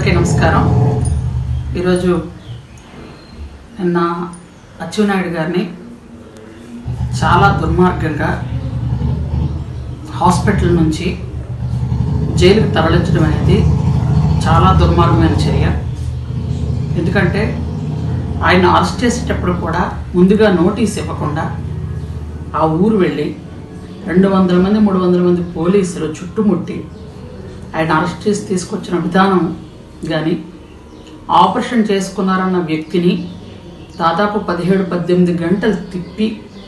అందరికీ నమస్కారం ఈరోజు నిన్న అచ్చెన్నాయుడు గారిని చాలా దుర్మార్గంగా హాస్పిటల్ నుంచి జైలుకి తరలించడం అనేది చాలా దుర్మార్గమైన చర్య ఎందుకంటే ఆయన అరెస్ట్ చేసేటప్పుడు కూడా ముందుగా నోటీస్ ఇవ్వకుండా ఆ ఊరు వెళ్ళి రెండు వందల మంది మూడు వందల మంది పోలీసులు చుట్టుముట్టి ఆయన అరెస్ట్ చేసి తీసుకొచ్చిన విధానం కానీ ఆపరేషన్ చేసుకున్నారన్న వ్యక్తిని దాదాపు పదిహేడు పద్దెనిమిది గంటలు తిప్పి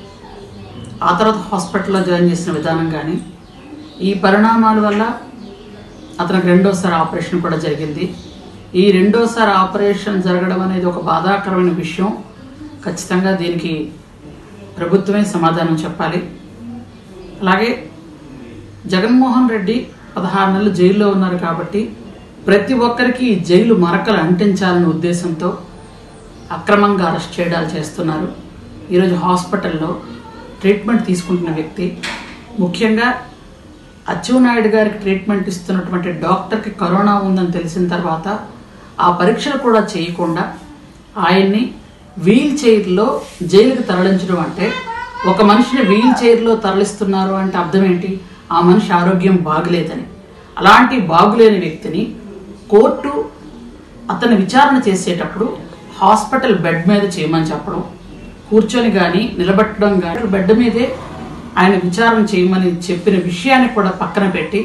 ఆ తర్వాత హాస్పిటల్లో జాయిన్ చేసిన విధానం కానీ ఈ పరిణామాల వల్ల అతనికి రెండోసారి ఆపరేషన్ కూడా జరిగింది ఈ రెండోసారి ఆపరేషన్ జరగడం అనేది ఒక బాధాకరమైన విషయం ఖచ్చితంగా దీనికి ప్రభుత్వమే సమాధానం చెప్పాలి అలాగే జగన్మోహన్ రెడ్డి పదహారు నెలలు జైల్లో ఉన్నారు కాబట్టి ప్రతి ఒక్కరికి ఈ జైలు మరకలు అంటించాలనే ఉద్దేశంతో అక్రమంగా అరెస్ట్ చేయడాలు చేస్తున్నారు ఈరోజు హాస్పిటల్లో ట్రీట్మెంట్ తీసుకుంటున్న వ్యక్తి ముఖ్యంగా అచ్చెన్నాయుడు గారికి ట్రీట్మెంట్ ఇస్తున్నటువంటి డాక్టర్కి కరోనా ఉందని తెలిసిన తర్వాత ఆ పరీక్షలు కూడా చేయకుండా ఆయన్ని వీల్ చైర్లో జైలుకి తరలించడం అంటే ఒక మనిషిని వీల్ చైర్లో తరలిస్తున్నారు అంటే అర్థం ఏంటి ఆ మనిషి ఆరోగ్యం బాగులేదని అలాంటి బాగులేని వ్యక్తిని కోర్టు అతన్ని విచారణ చేసేటప్పుడు హాస్పిటల్ బెడ్ మీద చేయమని చెప్పడం కూర్చొని కానీ నిలబెట్టడం కానీ బెడ్ మీదే ఆయన విచారణ చేయమని చెప్పిన విషయాన్ని కూడా పక్కన పెట్టి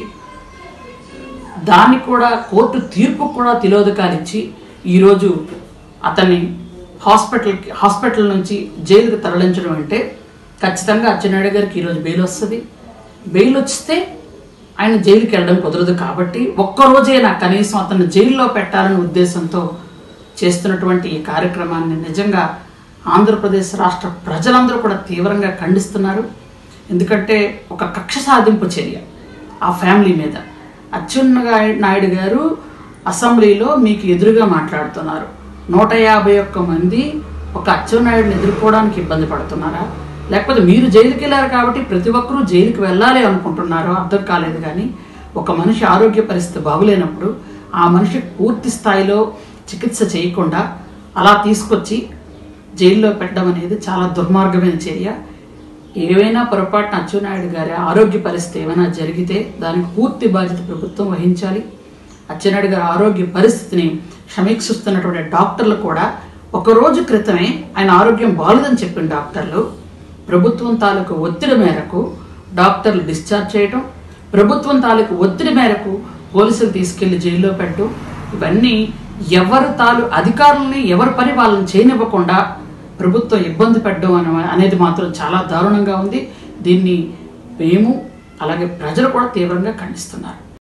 దాన్ని కూడా కోర్టు తీర్పు కూడా తిలోదకాలు ఇచ్చి ఈరోజు అతన్ని హాస్పిటల్కి హాస్పిటల్ నుంచి జైలుకి తరలించడం అంటే ఖచ్చితంగా అచ్చెన్నాయుడు గారికి ఈరోజు బెయిల్ వస్తుంది బెయిల్ వస్తే ఆయన జైలుకి వెళ్ళడం కుదరదు కాబట్టి ఒక్కరోజైనా కనీసం అతన్ని జైల్లో పెట్టాలనే ఉద్దేశంతో చేస్తున్నటువంటి ఈ కార్యక్రమాన్ని నిజంగా ఆంధ్రప్రదేశ్ రాష్ట్ర ప్రజలందరూ కూడా తీవ్రంగా ఖండిస్తున్నారు ఎందుకంటే ఒక కక్ష సాధింపు చర్య ఆ ఫ్యామిలీ మీద అచ్చెన్నాయుడు నాయుడు గారు అసెంబ్లీలో మీకు ఎదురుగా మాట్లాడుతున్నారు నూట యాభై ఒక్క మంది ఒక అచ్చెన్నాయుడిని ఎదుర్కోవడానికి ఇబ్బంది పడుతున్నారా లేకపోతే మీరు జైలుకి వెళ్ళారు కాబట్టి ప్రతి ఒక్కరూ జైలుకి వెళ్ళాలి అనుకుంటున్నారో అర్థం కాలేదు కానీ ఒక మనిషి ఆరోగ్య పరిస్థితి బాగులేనప్పుడు ఆ మనిషికి పూర్తి స్థాయిలో చికిత్స చేయకుండా అలా తీసుకొచ్చి జైల్లో పెట్టడం అనేది చాలా దుర్మార్గమైన చర్య ఏవైనా పొరపాటున అచ్చెన్నాయుడు గారి ఆరోగ్య పరిస్థితి ఏమైనా జరిగితే దానికి పూర్తి బాధ్యత ప్రభుత్వం వహించాలి అచ్చెన్నాయుడు గారి ఆరోగ్య పరిస్థితిని సమీక్షిస్తున్నటువంటి డాక్టర్లు కూడా ఒక రోజు క్రితమే ఆయన ఆరోగ్యం బాగలేదని చెప్పిన డాక్టర్లు ప్రభుత్వం తాలూకు ఒత్తిడి మేరకు డాక్టర్లు డిశ్చార్జ్ చేయడం ప్రభుత్వం తాలూకు ఒత్తిడి మేరకు పోలీసులు తీసుకెళ్లి జైల్లో పెట్టడం ఇవన్నీ ఎవరు తాలు అధికారుల్ని ఎవరి పని వాళ్ళని చేయనివ్వకుండా ప్రభుత్వం ఇబ్బంది పెట్టడం అన- అనేది మాత్రం చాలా దారుణంగా ఉంది దీన్ని మేము అలాగే ప్రజలు కూడా తీవ్రంగా ఖండిస్తున్నారు